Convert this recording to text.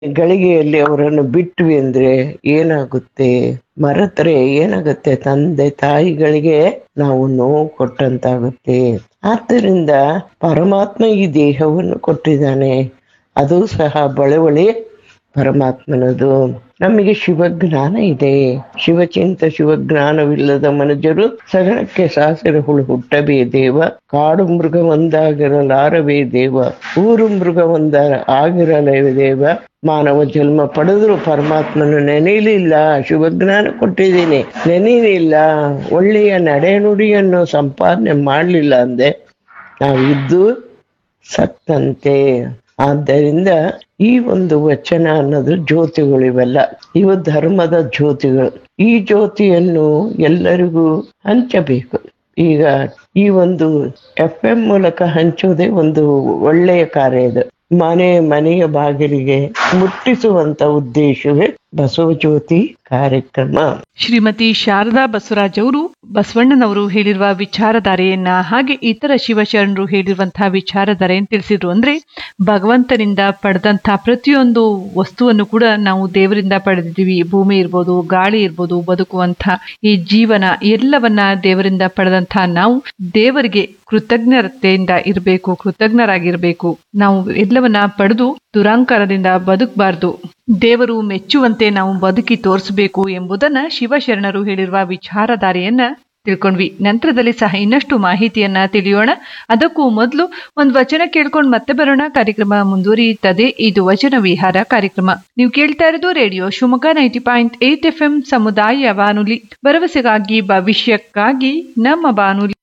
ಗಳಿಗೆಯಲ್ಲಿ ಅವರನ್ನು ಬಿಟ್ವಿ ಅಂದ್ರೆ ಏನಾಗುತ್ತೆ ಮರೆತರೆ ಏನಾಗುತ್ತೆ ತಂದೆ ತಾಯಿಗಳಿಗೆ ನಾವು ನೋವು ಕೊಟ್ಟಂತಾಗುತ್ತೆ ಆದ್ದರಿಂದ ಪರಮಾತ್ಮ ಈ ದೇಹವನ್ನು ಕೊಟ್ಟಿದ್ದಾನೆ ಅದು ಸಹ ಬಳವಳಿ ಪರಮಾತ್ಮನದು ನಮಗೆ ಶಿವಜ್ಞಾನ ಇದೆ ಶಿವಚಿಂತ ಶಿವಜ್ಞಾನವಿಲ್ಲದ ಮನುಜರು ಸಗಣಕ್ಕೆ ಸಾಸಿರ ಹುಳು ಹುಟ್ಟಬೇ ದೇವ ಕಾಡು ಮೃಗ ಒಂದಾಗಿರಲಾರವೇ ದೇವ ಊರು ಮೃಗ ಒಂದ ಆಗಿರಲವೇ ದೇವ ಮಾನವ ಜನ್ಮ ಪಡೆದ್ರು ಪರಮಾತ್ಮನು ನೆನೆಯಲಿಲ್ಲ ಶಿವಜ್ಞಾನ ಕೊಟ್ಟಿದ್ದೀನಿ ನೆನೆಯಲಿಲ್ಲ ಒಳ್ಳೆಯ ನಡೆನುಡಿಯನ್ನು ಸಂಪಾದನೆ ಮಾಡಲಿಲ್ಲ ಅಂದೆ ನಾವಿದ್ದು ಸತ್ತಂತೆ ಆದ್ದರಿಂದ ಈ ಒಂದು ವಚನ ಅನ್ನೋದು ಜ್ಯೋತಿಗಳು ಇವೆಲ್ಲ ಇವು ಧರ್ಮದ ಜ್ಯೋತಿಗಳು ಈ ಜ್ಯೋತಿಯನ್ನು ಎಲ್ಲರಿಗೂ ಹಂಚಬೇಕು ಈಗ ಈ ಒಂದು ಎಫ್ ಎಂ ಮೂಲಕ ಹಂಚುವುದೇ ಒಂದು ಒಳ್ಳೆಯ ಕಾರ್ಯ ಇದು ಮನೆ ಮನೆಯ ಬಾಗಿಲಿಗೆ ಮುಟ್ಟಿಸುವಂತ ಉದ್ದೇಶವೇ ಬಸವ ಜ್ಯೋತಿ ಕಾರ್ಯಕ್ರಮ ಶ್ರೀಮತಿ ಶಾರದಾ ಬಸವರಾಜ್ ಅವರು ಬಸವಣ್ಣನವರು ಹೇಳಿರುವ ವಿಚಾರಧಾರೆಯನ್ನ ಹಾಗೆ ಇತರ ಶಿವಶರಣರು ಹೇಳಿರುವಂತಹ ವಿಚಾರಧಾರೆಯನ್ನು ತಿಳಿಸಿದ್ರು ಅಂದ್ರೆ ಭಗವಂತನಿಂದ ಪಡೆದಂತಹ ಪ್ರತಿಯೊಂದು ವಸ್ತುವನ್ನು ಕೂಡ ನಾವು ದೇವರಿಂದ ಪಡೆದಿದ್ದೀವಿ ಭೂಮಿ ಇರ್ಬೋದು ಗಾಳಿ ಇರ್ಬೋದು ಬದುಕುವಂತ ಈ ಜೀವನ ಎಲ್ಲವನ್ನ ದೇವರಿಂದ ಪಡೆದಂತಹ ನಾವು ದೇವರಿಗೆ ಕೃತಜ್ಞತೆಯಿಂದ ಇರಬೇಕು ಕೃತಜ್ಞರಾಗಿರ್ಬೇಕು ನಾವು ಎಲ್ಲವನ್ನ ಪಡೆದು ದುರಾಂಕಾರದಿಂದ ಬದುಕಬಾರ್ದು ದೇವರು ಮೆಚ್ಚುವಂತೆ ನಾವು ಬದುಕಿ ತೋರಿಸಬೇಕು ಎಂಬುದನ್ನ ಶಿವಶರಣರು ಹೇಳಿರುವ ವಿಚಾರಧಾರೆಯನ್ನ ತಿಳ್ಕೊಂಡ್ವಿ ನಂತರದಲ್ಲಿ ಸಹ ಇನ್ನಷ್ಟು ಮಾಹಿತಿಯನ್ನ ತಿಳಿಯೋಣ ಅದಕ್ಕೂ ಮೊದಲು ಒಂದು ವಚನ ಕೇಳ್ಕೊಂಡು ಮತ್ತೆ ಬರೋಣ ಕಾರ್ಯಕ್ರಮ ಮುಂದುವರಿಯುತ್ತದೆ ಇದು ವಚನ ವಿಹಾರ ಕಾರ್ಯಕ್ರಮ ನೀವು ಕೇಳ್ತಾ ಇರೋದು radio Shivamogga ninety point eight F M ಸಮುದಾಯ ಬಾನುಲಿ ಭರವಸೆಗಾಗಿ ಭವಿಷ್ಯಕ್ಕಾಗಿ ನಮ್ಮ ಬಾನುಲಿ